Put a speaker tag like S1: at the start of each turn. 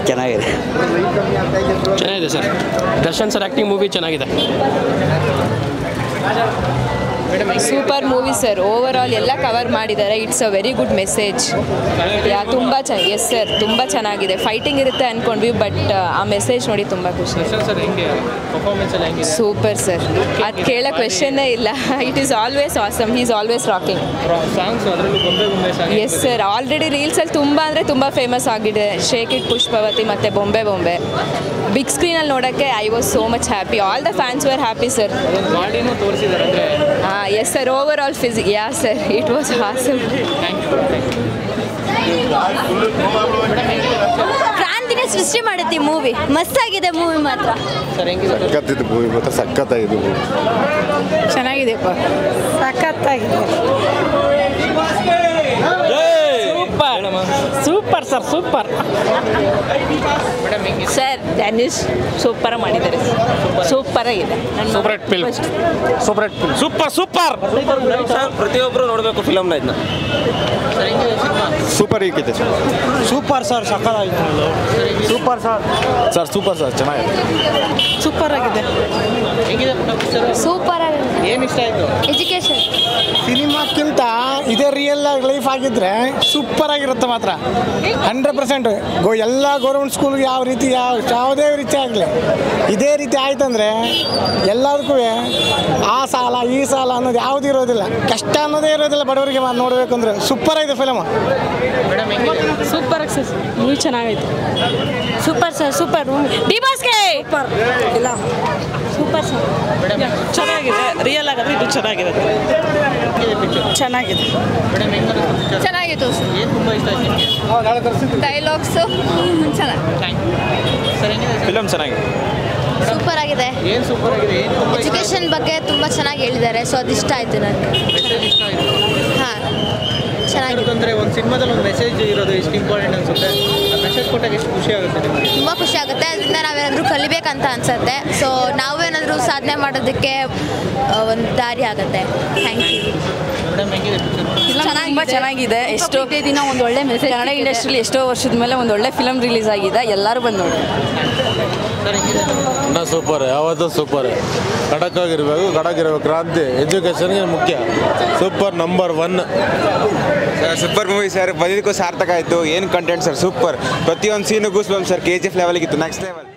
S1: ಚೆನ್ನಾಗಿದೆ
S2: ಚೆನ್ನಾಗಿದೆ sir Darshan sir acting movie ಚೆನ್ನಾಗಿದೆ
S3: super movie sir over all ಎಲ್ಲ ಕವರ್ ಮಾಡಿದ್ದಾರೆ it's a very good message yeah ತುಂಬ ಚೆನ್ನಾಗಿ ಎಸ್ ಸರ್ ತುಂಬ ಚೆನ್ನಾಗಿದೆ ಫೈಟಿಂಗ್ ಇರುತ್ತೆ ಅಂದ್ಕೊಂಡ್ವಿ ಬಟ್ ಆ ಮೆಸೇಜ್ ನೋಡಿ ತುಂಬ ಖುಷಿ
S2: ದರ್ಶನ್ ಸರ್ ಹೆಂಗೆ ಪರ್ಫಾರ್ಮೆನ್ಸ್ ಎಲ್ಲ ಹೆಂಗಿದೆ
S3: ಸೂಪರ್ ಸರ್ ಅದು ಕೇಳೋ ಕ್ವೆಶನ್ನೇ ಇಲ್ಲ it is always awesome he's always rocking
S2: songs ಅದರಲ್ಲೂ ಗೊಂಬೆ ಗೊಂಬೆ ಸಾಂಗ್
S3: ಎಸ್ ಸರ್ ಆಲ್ರೆಡಿ ರೀಲ್ಸಲ್ಲಿ ತುಂಬ ಅಂದರೆ ತುಂಬ ಫೇಮಸ್ ಆಗಿದೆ ಶೇಕ್ ಇಟ್ ಪುಷ್ಪವತಿ ಮತ್ತು ಬೊಂಬೆ ಬೊಂಬೆ ಬಿಗ್ ಸ್ಕ್ರೀನಲ್ಲಿ ನೋಡೋಕ್ಕೆ I was so much happy all the fans were happy sir
S2: ಅದೊಂದು ಬಾಡಿನೂ ತೋರಿಸಿದ್ದಾರೆ ಅಂದರೆ
S3: ಹಾಂ yes sir over all physique yeah sir it was awesome
S2: thank you
S4: ಕ್ರಾಂತಿನೇ ಸೃಷ್ಟಿ ಮಾಡುತ್ತೆ ಮೂವಿ ಮಸ್ತಾಗಿದೆ ಮೂವಿ ಮಾತ್ರ
S2: ಸರ್ ಹೆಂಗಿದೆ
S5: ಸಖತ್ತಿದ್ದು ಮೂವಿ ಮಾತ್ರ ಸಖತ್ತಾಗಿದೆ ಮೂವಿ
S3: ಚೆನ್ನಾಗಿದೆಪ್ಪ ಸಖತ್ತಾಗಿದೆ
S6: ಸೂಪರ್ ಸರ್ ಸೂಪರ್
S2: ಮೇಡಮ್ ಹೆಂಗಿದೆ
S6: ಸರ್ ಡ್ಯಾನಿಶ್ ಸೂಪರ್ ಮಾಡಿದ್ದಾರೆ ಸೂಪರ್ ಆಗಿದೆ
S2: super hit film super hit film
S6: super super
S7: ಪ್ರತಿಯೊಬ್ಬರು ನೋಡಬೇಕು ಫಿಲಮ್ನ ಇದನ್ನ
S2: ಸರ್ ಹೆಂಗಿದೆ ಸಿನಿಮಾ
S5: ಸೂಪರ್ ಈಗಿದೆ
S6: ಸೂಪರ್ ಸರ್ ಸಕ್ಕತ್ತಾಗಿದೆ
S5: super sir sir super sir ಚೆನ್ನಾಗಿದೆ
S6: ಸೂಪರ್ ಆಗಿದೆ
S2: ಹೆಂಗಿದೆ ಪಿಕ್ಚರ್
S4: ಸೂಪರ್ ಆಗಿದೆ
S2: ಏನು ಇಷ್ಟ ಆಯಿತು
S4: ಎಜುಕೇಶನ್
S6: ಸಿನಿಮಾಕ್ಕಿಂತ ಇದೇ ರಿಯಲ್ ಲೈಫ್ ಆಗಿದ್ರೆ ಸೂಪರ್ ಆಗಿರುತ್ತೆ ಮಾತ್ರ ಹಂಡ್ರೆಡ್ ಪರ್ಸೆಂಟ್ ಗೋ ಎಲ್ಲ ಗೌರ್ಮೆಂಟ್ ಸ್ಕೂಲ್ಗೆ ಯಾವ ರೀತಿ ಯಾವ ಯಾವುದೇ ರೀತಿ ಆಗಲಿ ಇದೇ ರೀತಿ ಆಯ್ತಂದ್ರೆ ಎಲ್ಲದಕ್ಕೂ ಆ ಸಾಲ ಈ ಸಾಲ ಅನ್ನೋದು ಯಾವುದು ಇರೋದಿಲ್ಲ ಕಷ್ಟ ಅನ್ನೋದೇ ಇರೋದಿಲ್ಲ ಬಡವರಿಗೆ ಮಾ- ನೋಡಬೇಕು ಅಂದರೆ ಸೂಪರ್ ಆಗಿದೆ ಫಿಲಮ್
S2: ಮೇಡಮ್ ಹೆಂಗಿದೆ
S3: ಸೂಪರ್ ಸರ್ ಮೂವಿ ಚೆನ್ನಾಗೈತೆ
S4: ಸೂಪರ್ ಸರ್ ಸೂಪರ್ ಡಿ ಬಾಸ್ಗೆ ಸೂಪರ್ ಇಲ್ಲ ಸೂಪರ್ ಸರ್
S6: ಚೆನ್ನಾಗಿದೆ ರಿಯಲ್ ಆಗಿದ್ರೆ ಇದು ಚೆನ್ನಾಗಿರುತ್ತೆ ಚೆನ್ನಾಗಿದೆ
S2: ಮೇಡಮ್ ಹೆಂಗಿದೆ ಪಿಕ್ಚರ್
S3: ಚೆನ್ನಾಗಿತ್ತು
S2: ಏನು ತುಂಬ ಇಷ್ಟ ಆಯ್ತು ನಿಮಗೆ
S3: ಡೈಲಾಗ್ಸು ಚೆನ್ನಾಗಿ
S2: ಥ್ಯಾಂಕ್ ಯು ಸರ್ ಹೆಂಗಿದೆ
S5: ಫಿಲಮ್ ಚೆನ್ನಾಗಿದೆ
S4: ಸೂಪರ್ ಆಗಿದೆ
S2: ಏನು ಸೂಪರ್ ಆಗಿದೆ ಏನು ತುಂಬ ಇಷ್ಟ
S4: ಎಜುಕೇಶನ್ ಬಗ್ಗೆ ತುಂಬ ಚೆನ್ನಾಗಿ ಹೇಳಿದ್ದಾರೆ ಸೊ ಅದು ಇಷ್ಟ ಆಯಿತು ನನಗೆ
S2: ಮೆಸೇಜ್ ಇಷ್ಟ ಆಯಿತು
S4: ಹಾಂ ಚೆನ್ನಾಗಿದೆ
S2: ಅಂದರೆ ಒಂದು ಸಿನಿಮಾದಲ್ಲಿ ಒಂದು ಮೆಸೇಜ್ ಇರೋದು ಎಷ್ಟು ಇಂಪಾರ್ಟೆಂಟ್ ಅನ್ಸುತ್ತೆ ಆ ಮೆಸೇಜ್ ಕೊಟ್ಟಾಗ ಎಷ್ಟು ಖುಷಿ ಆಗುತ್ತೆ ನಿಮಗೆ
S4: ತುಂಬ ಖುಷಿ ಆಗುತ್ತೆ ಅದರಿಂದ ನಾವೇನಾದರೂ ಕಲಿಬೇಕಂತ ಅನ್ಸುತ್ತೆ ಸೊ ನಾವು ಏನಾದರೂ ಸಾಧನೆ ಮಾಡೋದಕ್ಕೆ ಒಂದು ದಾರಿ ಆಗುತ್ತೆ ಥ್ಯಾಂಕ್ ಯು
S2: ಮೇಡಮ್ ಹೆಂಗಿದೆ ಪಿಕ್ಚರ್
S8: ತುಂಬ ಚೆನ್ನಾಗಿದೆ ಎಷ್ಟೋ ದಿನ ಒಂದು ಒಳ್ಳೆ ಮೆಸೇಜ್ ಕನ್ನಡ ಇಂಡಸ್ಟ್ರಿಲಿ ಎಷ್ಟೋ ವರ್ಷದ ಮೇಲೆ ಒಂದು ಒಳ್ಳೆ ಫಿಲಮ್ ರಿಲೀಸ್ ಆಗಿದೆ ಎಲ್ಲರೂ ಬಂದು ನೋಡಿ
S2: ಸರ್ ಹೆಂಗಿದೆ
S9: ಇನ್ನ ಸೂಪರ್ ಯಾವತ್ತೂ ಸೂಪರ್ ಖಡಕ್ ಆಗಿರ್ಬೇಕು ಖಡಕ್ ಇರಬೇಕು ಕ್ರಾಂತಿ ಎಜುಕೇಷನ್ಗೆ ಮುಖ್ಯ super number one
S10: super movie sir ಬಂದಿದ್ದಕ್ಕೂ ಸಾರ್ಥಕ ಆಯಿತು ಏನು ಕಂಟೆಂಟ್ ಸರ್ ಸೂಪರ್ ಪ್ರತಿಯೊಂದು ಸೀನು ಗೂಸ್ ಬಂದು ಸರ್ ಕೆ ಜಿ ಎಫ್ ಲೆವೆಲ್ಗಿತ್ತು ನೆಕ್ಸ್ಟ್ ಲೆವೆಲ್